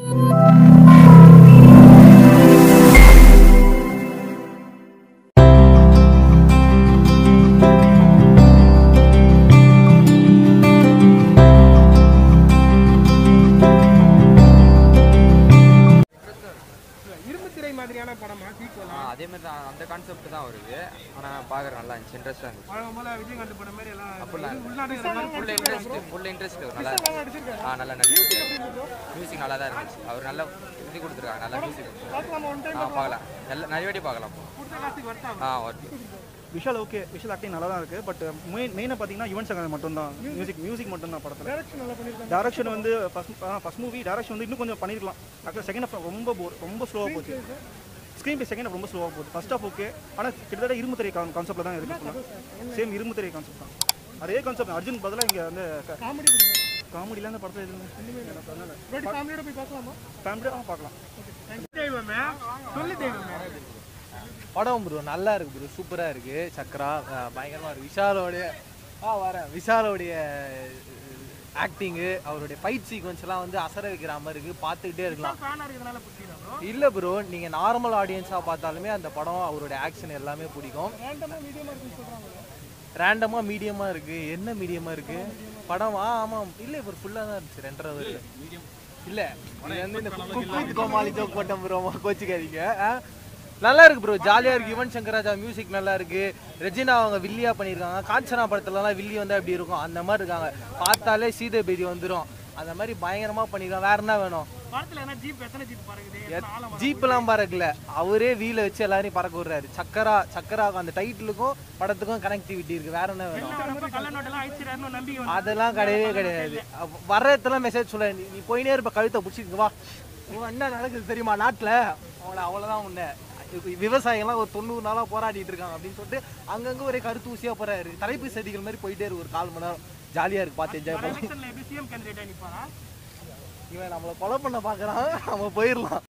இரும்பு திரை மாதிரியான படமா சீக்குவல் ஆ, அதே மாதிரி தான் அந்த கான்செப்ட் தான் வருது ஆனால் பார்க்குற நல்லா இருந்துச்சு இன்ட்ரெஸ்டாக இருந்துச்சு பழம் போல விஜயகாந்த் படம் மாதிரி எல்லாம் அப்படிலாம் இல்லை. உள்நாட்டு ஃபுல் இன்ட்ரெஸ்ட் ஃபுல் இன்ட்ரெஸ்ட் நல்லா இருந்துச்சு ஆ நல்லா நடிச்சு மியூசிக் நல்லா தான் இருந்துச்சு அவர் நல்லா இது கொடுத்துருக்காங்க நல்லா மியூசிக் பார்க்கலாமா ஒன் டைம் ஆ பார்க்கலாம் நல்லா நிறைய வாட்டி பார்க்கலாம் கொடுத்த காசுக்கு வர்த்தா ஆ okay visual okay visual acting நல்லா தான் இருக்குது பட் மெயின் மெயினாக பார்த்தீங்கன்னா யுவன் சங்கர் மட்டும்தான் மியூசிக் மியூசிக் மட்டும்தான் படத்தில் டைரக்ஷன் நல்லா பண்ணிருக்காங்க டேரக்ஷன் வந்து ஃபஸ்ட் ஃபஸ்ட் மூவி டேரக்ஷன் வந்து இன்னும் கொஞ்சம் பண்ணிருக்கலாம் ஆக்சுவலாக செகண்ட் ஹாஃப் ரொம்ப போர் ரொம்ப ஸ்லோவாக போச்சு ஸ்க்ரீன் பே செகண்ட் ரொம்ப ஸ்லோவாக போகுது ஃபர்ஸ்ட் ஹாஃப் ஓகே ஆனால் கிட்டத்தட்ட இரும்பு திரை கான்செப்ட்டில் தான் இருக்கு சேம் இரும்பு திரை கான்செப்ட் தான் அதே கான்செப்ட் அர்ஜுன் பதிலாக இங்கே வந்து காமெடி பிடிக்கும் காமெடியில் அந்த படத்தில் எதுவுமே எனக்கு அதனால இல்லாட்டி ஃபேமிலியோட போய் பார்க்கலாமா ஃபேமிலியாக பார்க்கலாம் தெய்வமே சொல்லு தெய்வமே படம் ப்ரோ நல்லா இருக்கு ப்ரோ சூப்பராக இருக்கு சக்கரா அஹ் பயங்கரமா இருக்கு விஷாலோடைய ஆ வரேன் விஷாலோடைய ஆக்டிங்கு அவருடைய ஃபைட் சீக்வன்ஸ் எல்லாம் வந்து அசர வைக்கிற மாதிரி இருக்கு பார்த்துக்கிட்டே இருக்கலாம் ஃபேனா இருக்கிறதுனால பிடிக்கிறா ப்ரோ இல்லை ப்ரோ நீங்கள் நார்மல் ஆடியன்ஸாக பார்த்தாலுமே அந்த படம் அவருடைய ஆக்ஷன் எல்லாமே பிடிக்கும் ரேண்டமா மீடியமா இருக்குன்னு சொல்றாங்க ரேண்டமாக மீடியமாக இருக்கு என்ன மீடியமாக இருக்கு படம் ஆ ஆமாம் இல்லை இப்போ ஃபுல்லாக தான் இருந்துச்சு ரெண்டரை வருது இல்லை இது வந்து இந்த குக் கோமாளி ஜோக் போட்டேன் ப்ரோ கோச்சிக்காதீங்க ஆ? நல்லா இருக்கு ப்ரோ ஜாலியாக இருக்கு யுவன் சங்கர் ராஜா மியூசிக் நல்லா இருக்கு ரெஜினா அவங்க வில்லியா பண்ணியிருக்காங்க காஞ்சனா படத்துலலாம் வில்லி வந்து அப்படி இருக்கும் அந்த மாதிரி இருக்காங்க பார்த்தாலே சீதை பேதி வந்துடும் அந்த மாதிரி பயங்கரமா பண்ணிருக்காங்க வேற என்ன வேணும் படத்துல என்ன ஜீப் எத்தனை ஜீப் பறக்குது எத்தனை ஆழம் வரும்? ஜீப்லாம் பறக்கல அவரே வீல வச்சு எல்லாரையும் பறக்க விடுறாரு சக்கரா சக்கரா அந்த டைட்டிலுக்கும் படத்துக்கும் கனெக்டிவிட்டி இருக்கு வேற என்ன வேணும் வெளில வரப்ப கள்ள நோட்டெல்லாம் அழிச்சிடாருன்னு நம்பிக்கை வந்து அதெல்லாம் கிடையவே கிடையாது அப்ப வர்றதுலாம் மெசேஜ் சொல்ல நீ நீ போயினே இருப்ப கழுத்தை பிடிச்சிருக்கு வா உன் என்ன நடக்குது தெரியுமா நாட்டில் அவளை அவ்வளோதான் உன்னை இப்ப விவசாயிகள்லாம் ஒரு தொண்ணூறு நாளாக போராடிட்டு இருக்காங்க அப்படின்னு சொல்லிட்டு அங்கங்கே ஒரே கருத்து ஊசியாக போறாரு தலைப்பு செடிகள் மாதிரி போயிட்டே இருக்கு ஒரு கால் மணி நேரம் ஜாலியாக இருக்கு பார்த்து என்ஜாய் பண்ணி எலெக்ஷன்ல எப்படி சிஎம் கேண்டிடேட்டா நிப்பாரா இவன் நம்மளை கொலை பண்ண பார்க்குறான் நம்ம போயிடலாம்